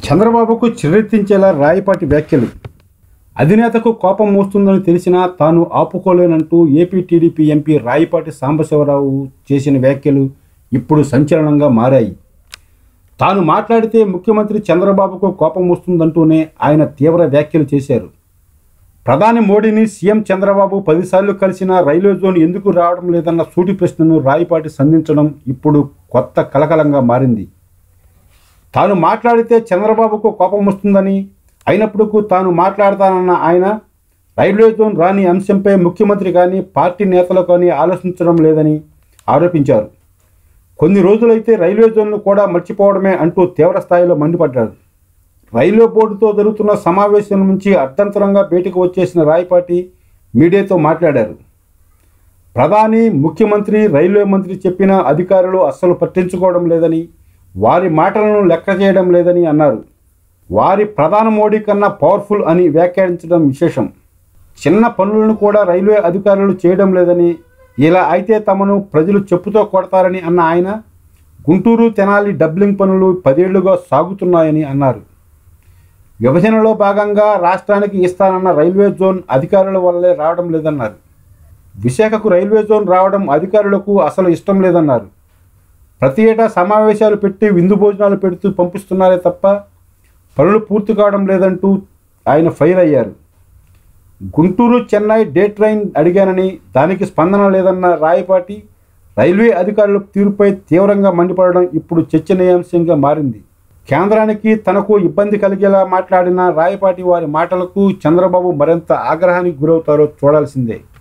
చంద్రబాబుకు చిరెత్తించేలా రాయపాటి వ్యాఖ్యలు అధినేతకు కోపం మోస్తుందని తెలిసినా తాను ఆపుకోలేనంటూ AP TDP MP Rayapati Sambasivarao చేసిన వ్యాఖ్యలు ఇప్పుడు సంచలనంగా మారాయి తాను మాట్లాడితే ముఖ్యమంత్రి చంద్రబాబుకు కోపం వస్తుందంటూనే ఆయన తీవ్ర వ్యాఖ్యలు చేశారు ప్రధాని మోడీని సీఎం చంద్రబాబు పదిసార్లు కలిసిన రైల్వే జోన్ ఎందుకు రావడం లేదన్న సూటి ప్రశ్నను రాయపాటి సంధించడం ఇప్పుడు కొత్త కలకలంగా మారింది తాను మాట్లాడితే చంద్రబాబుకు కోపం వస్తుందని అయినప్పుడు తాను మాట్లాడతానన్న ఆయన రైల్వే జోన్ రాని అంశంపై ముఖ్యమంత్రి కానీ పార్టీ నేతలు కానీ ఆలోచించడం లేదని ఆరోపించారు కొన్ని రోజులైతే రైల్వే జోన్ను కూడా మర్చిపోవడమే అంటూ తీవ్ర స్థాయిలో మండిపడ్డారు రైల్వే బోర్డుతో జరుగుతున్న సమావేశం నుంచి అర్థంతరంగా బయటకు వచ్చేసిన రాయపాటి మీడియాతో మాట్లాడారు ప్రధాని ముఖ్యమంత్రి రైల్వే మంత్రి చెప్పిన అధికారులు అస్సలు పట్టించుకోవడం లేదని వారి మాటలను లెక్క చేయడం లేదని అన్నారు వారి ప్రధాన మోడీ కన్నా పవర్ఫుల్ అని వ్యాఖ్యానించడం విశేషం చిన్న పనులను కూడా రైల్వే అధికారులు చేయడం లేదని ఇలా అయితే తమను ప్రజలు చెప్పుతో కొడతారని అన్న ఆయన గుంటూరు తెనాలి డబ్లింగ్ పనులు పదేళ్లుగా సాగుతున్నాయని అన్నారు విభజనలో భాగంగా రాష్ట్రానికి ఇస్తానన్న రైల్వే జోన్ అధికారుల వల్లే రావడం లేదన్నారు విశాఖకు రైల్వే జోన్ రావడం అధికారులకు అసలు ఇష్టం లేదన్నారు ప్రతి ఏటా సమావేశాలు పెట్టి విందు భోజనాలు పెడుతూ పంపిస్తున్నారే తప్ప పనులు పూర్తి కావడం లేదంటూ ఆయన ఫైర్ అయ్యారు గుంటూరు చెన్నై డే ట్రైన్ అడిగానని దానికి స్పందన లేదన్న రాయపాటి రైల్వే అధికారుల తీరుపై తీవ్రంగా మండిపడడం ఇప్పుడు చర్చనీయాంశంగా మారింది కేంద్రానికి తనకు ఇబ్బంది కలిగేలా మాట్లాడిన రాయపాటి వారి మాటలకు చంద్రబాబు మరింత ఆగ్రహానికి గురవుతారో చూడాల్సిందే